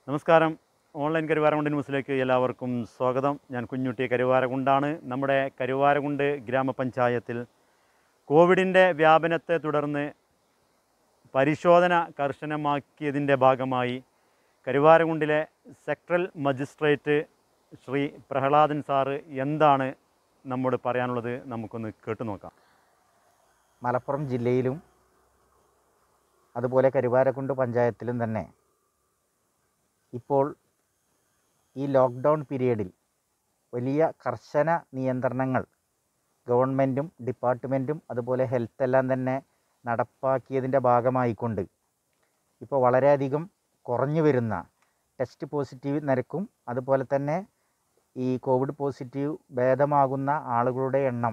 നമസ്കാരം ഓൺലൈൻ കരുവാരകുണ്ട് ന്യൂസിലേക്ക് എല്ലാവർക്കും സ്വാഗതം ഞാൻ കുഞ്ഞുട്ടി കരുവാരകുണ്ടാണ് നമ്മുടെ കരുവാരകുണ്ട് ഗ്രാമപഞ്ചായത്തിൽ കോവിഡിൻ്റെ വ്യാപനത്തെ തുടർന്ന് പരിശോധന കർശനമാക്കിയതിൻ്റെ ഭാഗമായി കരുവാരകുണ്ടിലെ സെക്ടറൽ മജിസ്ട്രേറ്റ് ശ്രീ പ്രഹ്ലാദൻ സാറ് എന്താണ് നമ്മോട് പറയാനുള്ളത് നമുക്കൊന്ന് കേട്ടു നോക്കാം മലപ്പുറം ജില്ലയിലും അതുപോലെ കരുവാരക്കുണ്ട് പഞ്ചായത്തിലും തന്നെ ഇപ്പോൾ ഈ ലോക്ക്ഡൗൺ പീരീഡിൽ വലിയ കർശന നിയന്ത്രണങ്ങൾ ഗവൺമെൻറ്റും ഡിപ്പാർട്ട്മെൻറ്റും അതുപോലെ ഹെൽത്ത് എല്ലാം തന്നെ നടപ്പാക്കിയതിൻ്റെ ഭാഗമായിക്കൊണ്ട് ഇപ്പോൾ വളരെയധികം കുറഞ്ഞു വരുന്ന ടെസ്റ്റ് പോസിറ്റീവ് നിരക്കും അതുപോലെ തന്നെ ഈ കോവിഡ് പോസിറ്റീവ് ഭേദമാകുന്ന ആളുകളുടെ എണ്ണം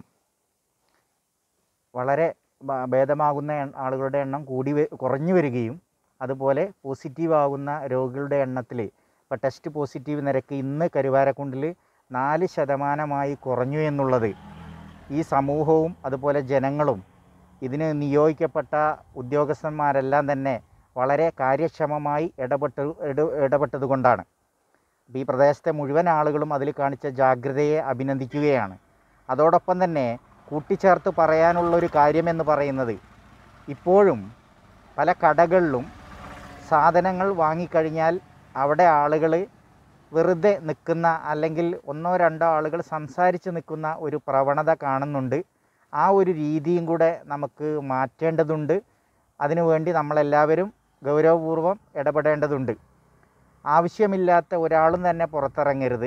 വളരെ ബ- ഭേദമാകുന്ന എൺ- ആളുകളുടെ എണ്ണം കൂടി വ- കുറഞ്ഞു വരികയും അതുപോലെ പോസിറ്റീവ് ആകുന്ന രോഗികളുടെ എണ്ണത്തിൽ ഇപ്പോൾ ടെസ്റ്റ് പോസിറ്റീവ് നിരക്ക് ഇന്ന് കരുവാരക്കുണ്ടിൽ നാല് ശതമാനമായി കുറഞ്ഞു എന്നുള്ളത് ഈ സമൂഹവും അതുപോലെ ജനങ്ങളും ഇതിന് നിയോഗിക്കപ്പെട്ട ഉദ്യോഗസ്ഥന്മാരെല്ലാം തന്നെ വളരെ കാര്യക്ഷമമായി ഇടപെട്ട് ഇട ഇടപെട്ടത് കൊണ്ടാണ് അപ്പോൾ ഈ പ്രദേശത്തെ മുഴുവൻ ആളുകളും അതിൽ കാണിച്ച ജാഗ്രതയെ അഭിനന്ദിക്കുകയാണ് അതോടൊപ്പം തന്നെ കൂട്ടിച്ചേർത്ത് പറയാനുള്ളൊരു കാര്യമെന്ന് പറയുന്നത് ഇപ്പോഴും പല കടകളിലും സാധനങ്ങൾ വാങ്ങിക്കഴിഞ്ഞാൽ അവിടെ ആളുകൾ വെറുതെ നിൽക്കുന്ന അല്ലെങ്കിൽ ഒന്നോ രണ്ടോ ആളുകൾ സംസാരിച്ച് നിൽക്കുന്ന ഒരു പ്രവണത കാണുന്നുണ്ട് ആ ഒരു രീതിയും കൂടെ നമുക്ക് മാറ്റേണ്ടതുണ്ട് അതിനുവേണ്ടി നമ്മളെല്ലാവരും ഗൗരവപൂർവ്വം ഇടപെടേണ്ടതുണ്ട് ആവശ്യമില്ലാത്ത ഒരാളും തന്നെ പുറത്തിറങ്ങരുത്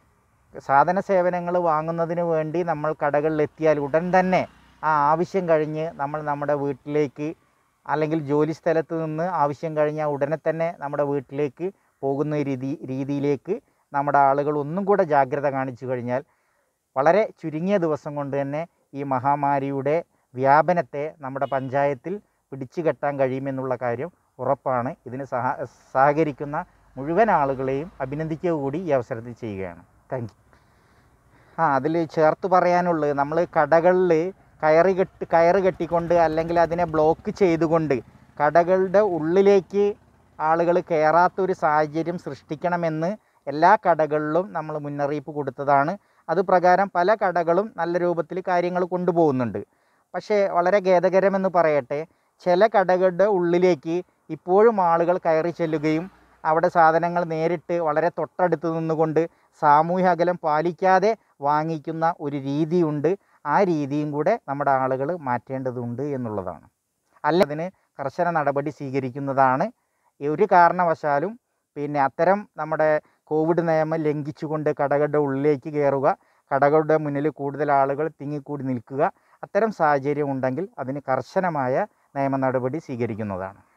സാധന സേവനങ്ങൾ വാങ്ങുന്നതിന് വേണ്ടി നമ്മൾ കടകളിലെത്തിയാൽ ഉടൻ തന്നെ ആ ആവശ്യം കഴിഞ്ഞ് നമ്മൾ നമ്മുടെ വീട്ടിലേക്ക് അല്ലെങ്കിൽ ജോലി സ്ഥലത്ത് നിന്ന് ആവശ്യം കഴിഞ്ഞാൽ ഉടനെ തന്നെ നമ്മുടെ വീട്ടിലേക്ക് പോകുന്ന രീതി രീതിയിലേക്ക് നമ്മുടെ ആളുകൾ ഒന്നും കൂടെ ജാഗ്രത കാണിച്ചു കഴിഞ്ഞാൽ വളരെ ചുരുങ്ങിയ ദിവസം കൊണ്ട് തന്നെ ഈ മഹാമാരിയുടെ വ്യാപനത്തെ നമ്മുടെ പഞ്ചായത്തിൽ പിടിച്ചു കെട്ടാൻ കഴിയുമെന്നുള്ള കാര്യം ഉറപ്പാണ് ഇതിന് സഹ സഹകരിക്കുന്ന മുഴുവൻ ആളുകളെയും അഭിനന്ദിക്കുക കൂടി ഈ അവസരത്തിൽ ചെയ്യുകയാണ് താങ്ക് യു ആ അതിൽ ചേർത്ത് പറയാനുള്ളത് നമ്മൾ കടകളിൽ കയറ് കെട്ടി കയറ് കെട്ടിക്കൊണ്ട് അല്ലെങ്കിൽ അതിനെ ബ്ലോക്ക് ചെയ്തുകൊണ്ട് കടകളുടെ ഉള്ളിലേക്ക് ആളുകൾ കയറാത്തൊരു സാഹചര്യം സൃഷ്ടിക്കണമെന്ന് എല്ലാ കടകളിലും നമ്മൾ മുന്നറിയിപ്പ് കൊടുത്തതാണ് അത് പ്രകാരം പല കടകളും നല്ല രൂപത്തിൽ കാര്യങ്ങൾ കൊണ്ടുപോകുന്നുണ്ട് പക്ഷേ വളരെ ഖേദകരമെന്ന് പറയട്ടെ ചില കടകളുടെ ഉള്ളിലേക്ക് ഇപ്പോഴും ആളുകൾ കയറി ചെല്ലുകയും അവിടെ സാധനങ്ങൾ നേരിട്ട് വളരെ തൊട്ടടുത്ത് നിന്നുകൊണ്ട് സാമൂഹ്യ അകലം പാലിക്കാതെ വാങ്ങിക്കുന്ന ഒരു രീതിയുണ്ട് ആ രീതിയും കൂടെ നമ്മുടെ ആളുകൾ മാറ്റേണ്ടതുണ്ട് എന്നുള്ളതാണ് അല്ല അതിന് കർശന നടപടി സ്വീകരിക്കുന്നതാണ് ഒരു കാരണവശാലും പിന്നെ അത്തരം നമ്മുടെ കോവിഡ് നിയമം ലംഘിച്ചുകൊണ്ട് കടകളുടെ ഉള്ളിലേക്ക് കയറുക കടകളുടെ മുന്നിൽ കൂടുതൽ ആളുകൾ തിങ്ങിക്കൂടി നിൽക്കുക അത്തരം സാഹചര്യം ഉണ്ടെങ്കിൽ അതിന് കർശനമായ നിയമ നടപടി സ്വീകരിക്കുന്നതാണ്